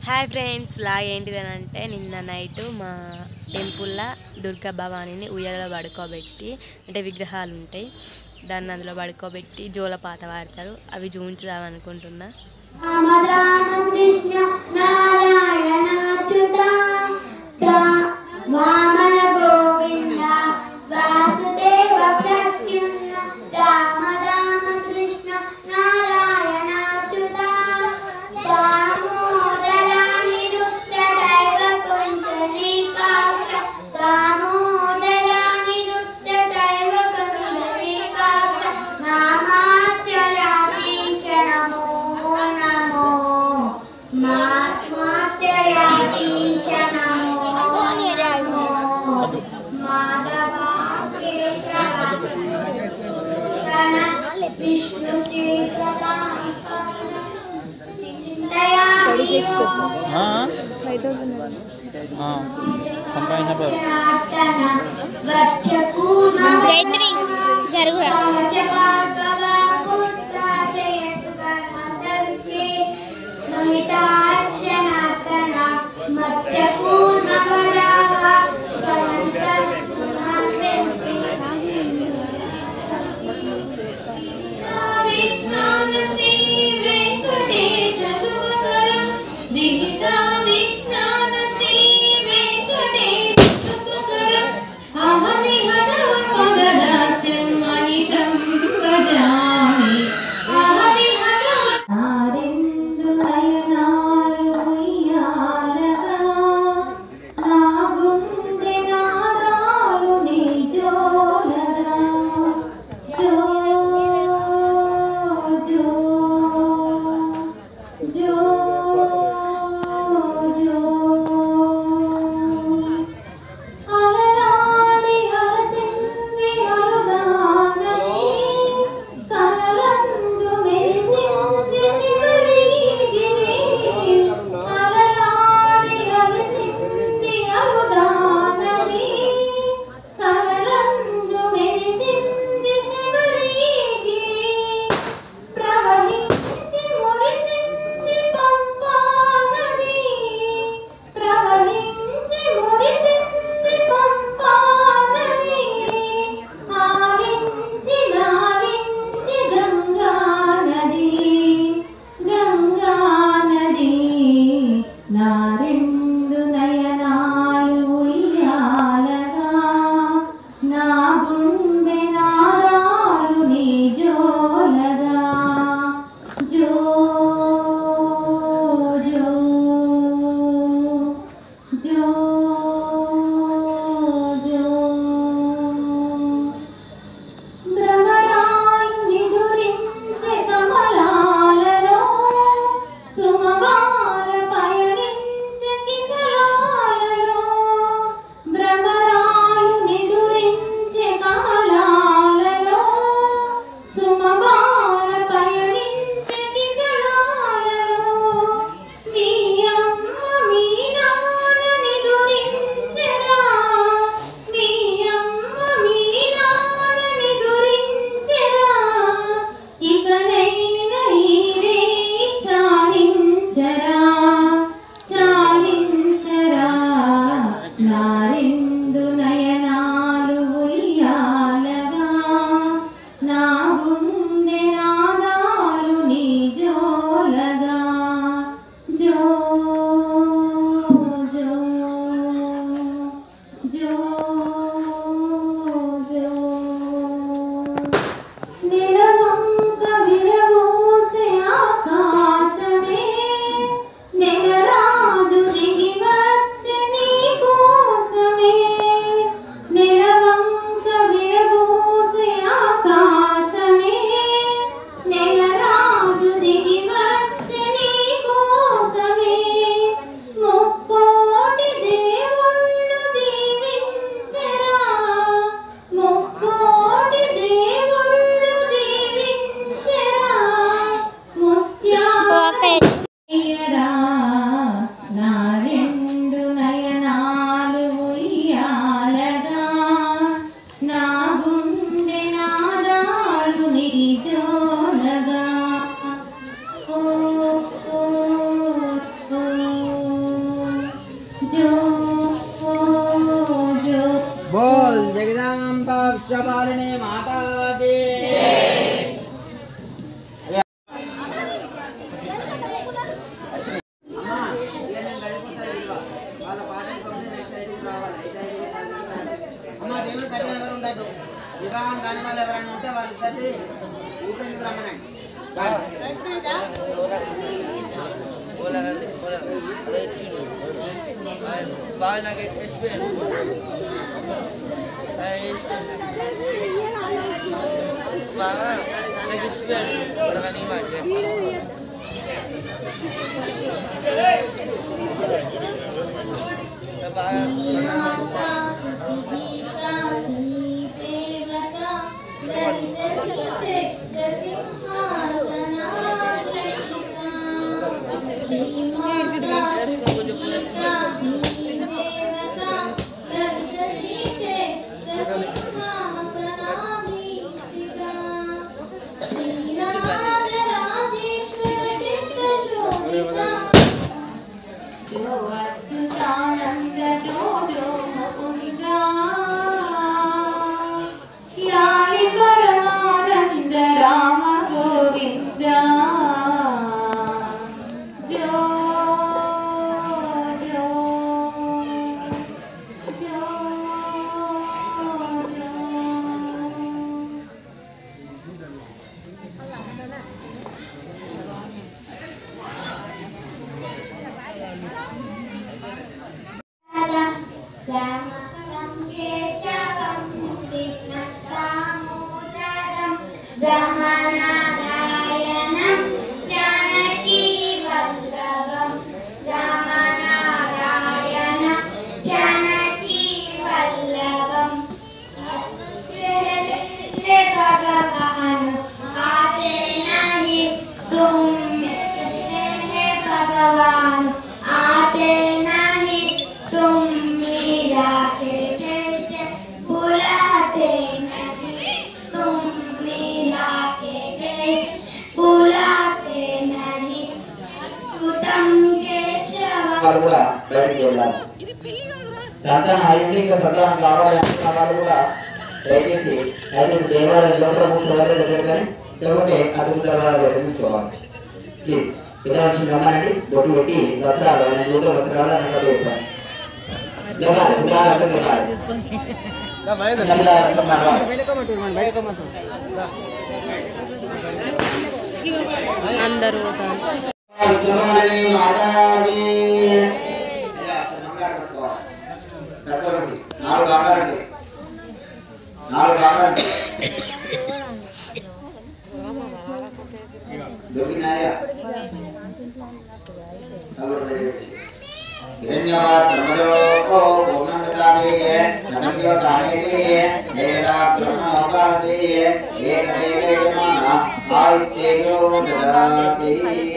Hi friends vlog ఏంటిదని అంటే నిన్న night మా టెంపుల్లో దుర్గా భవానీని ఉయ్యాలలో పడుకోబెట్టి అంటే విగ్రహాలు ఉంటాయి దాన్ని అందులో పడుకోబెట్టి జోల పాట పాడతారు అవి చూపించుదాం అనుకుంటున్నా రామకృష్ణ నారాయణాచ్యుత వామన గోవింద వాసుదేవ ప్రత్యున్న రామ రామకృష్ణ నారాయణాచ్యుత దామోదరాని రుద్ర దైవ కుంజనీకాక్ష దామోదరాని రుద్ర దైవ కుంజనీకాక్ష నామాచలాతీశ నమో నమో మాత్మాత్యయాతీశ నమో నమో మాధవాకేశ గణ విష్ణు శ్రీకళా చేసుకో సంపాదించిన గాయత్రి జరుగురా విజ్ఞాన శ్రీ వెంకటేశ శుభకరం విహితా విజ్ఞాన శ్రీ వెంకటేశ శుభకరం అహమి హనవ పగదాస్యం మహిషం భజామి అహమి హనవ ఆరిందు నయనాలు ఉయ్యాలగా నా గుండె నాదాలు నీ జోలగా జో జో జో జో అలనాడి అలసింది అలుగానని కలలందు మెరిసింది శివరీగిరి అలనాడి అలసింది అలుగానని కలలందు మెరిసింది శివరీగిరి ప్రవహించి మురిసింది పంపా నది ప్రవహించి మురిసింది పంపా నది ఆలించి లాలించి గంగా నది గంగా నది నా రెండు నయనాలు ఉయ్యాలగా నా గుండె నారాలు నీ జోలగా జో జో జో జో భ్రమరాలు నిదురించే కమలాలలో సుమబాల పయనించే విశ్వపాలిని మాతాకి అమ్మ దేవుడు తల్లి ఎవరు ఉండదు వివాహం కాని వాళ్ళు ఎవరైనా ఉంటే వాళ్ళు తల్లి ఊపిరి రమ్మనండి जो अच्युतानन्द जो जो मुकुन्दा यानि परमानन्द राम गोविन्द जो जो जो जो రామనారాయణం జానకీ వల్లభం రామనారాయణం జానకీ వల్లభం భగవాన్ ఆతే నహి తుమ్ भगवान आते नहीं तुम मीरा के जैसे बुलाते नहीं तुम मीरा के जैसे बुलाते नहीं सुतम केशव వాళ్ళు కూడా బయటికి వెళ్ళాలి సంతానం అయింది ఇంకా సంతానం కావాలి అనుకున్న వాళ్ళు కూడా దయచేసి అయితే దేవాలయం లోపల మూడు వాళ్ళ దగ్గర కానీ లేకుంటే అడుగు తర్వాత వెళ్ళించుకోవాలి ప్లీజ్ విధానం గమనండి బొట్టు పెట్టి వస్త్రాలు ఆయన నూట వస్త్రాలు అని కూడా చెప్పాలి లేవాలి ఉదాహరణ అర్థం కావాలి నల్ల అర్థం కావాలి అందరూ పోతారు విద్యమాని మాతాజీ నాలుగు ఆకారండి నాలుగు ఆకారండి దొరికినాయా హిరణ్యవాద్రమదోకో పూర్ణంగతానేయ నమద్యోతానేయ నేరాత్రమోకారతేయ ఏకదేవేయమాన ఆయిత్యేయో దదాతి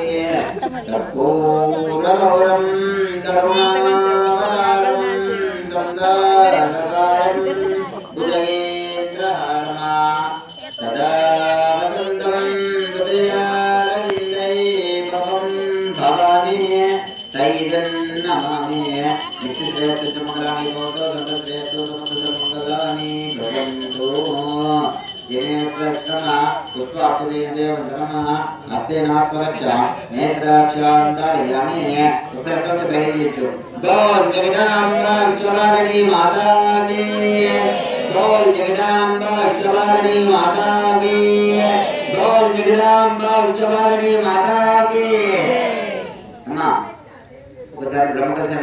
కర్పూరగౌరం కరుణావతారం గంగారకారం భుజగేంద్రహారమా సదా వసంతం హృదయారవిందై భవం భవాని తైదన్నమామి నిత్యశ్రేయస్సుమంగళాని భవతో గంధశ్రేయస్సు సముద్రమంగళాని భవంతు జనేత్రక్షణ పుష్పాక్షదేవంతరమ హస్తేనాత్మరక్ష నేత్రాక్షాంతర్యామి ఉపరక్ష బయటిచ్చు బోల్ జగదాంబ విశ్వభారణి మాతాకి బోల్ జగదాంబ విశ్వభారణి మాతాకి బోల్ జగదాంబ విశ్వభారణి మాతాకి అమ్మా ఒకసారి బ్రహ్మకృష్ణ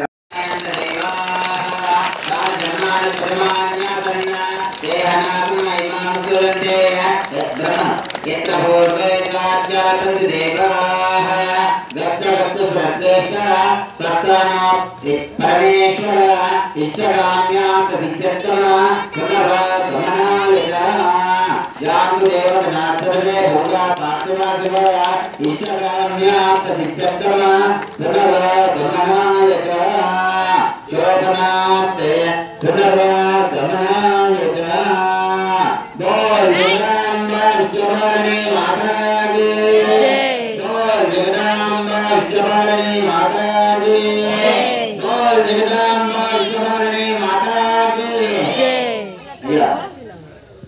పరమేశ్వర ఇష్టకామ్యా ప్రతిష్టమ సమనాయత జాను దేవతనాథే భోగా పార్థివాదివయ ఇష్టకామ్యా ప్రతిష్టమ పునవ గమనాయక శోభనాతే పునవ గమనాయక బోల్ జగదాంబ విద్యమారణి మాతాగి జై. బోల్ జగదాంబ విద్యమారణి మాతాగి జై. బోల్ జగదాంబ విద్యమారణి మాతాగి జై అయ్యా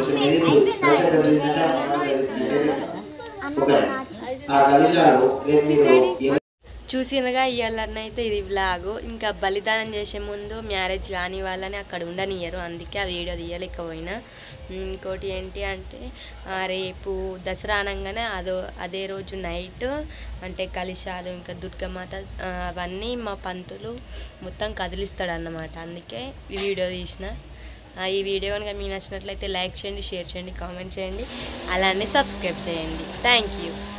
వచ్చింది కలశ కదిలిందంటే ఆ మంగళం కదిలిందంటే ఒకటే ఆ కలిశాలు రేపు మీరు ఎవరి చూసినగా ఇవ్వాలన్నైతే ఇది వ్లాగు ఇంకా బలిదానం చేసే ముందు మ్యారేజ్ కాని వాళ్ళని అక్కడ ఉండనియరు అందుకే ఆ వీడియో తీయలేకపోయినా ఇంకోటి ఏంటి అంటే ఆ, రేపు దసరా అనగానే అదో అదే రోజు నైట్ అంటే కలిశాలు ఇంకా దుర్గమాత ఆ, అవన్నీ మా పంతులు మొత్తం కదిలిస్తాడు అన్నమాట అందుకే ఈ వీడియో తీసిన ఆ, ఈ వీడియో కనుక మీకు నచ్చినట్లయితే లైక్ చేయండి షేర్ చేయండి కామెంట్ చేయండి అలానే సబ్స్క్రైబ్ చేయండి థ్యాంక్ యూ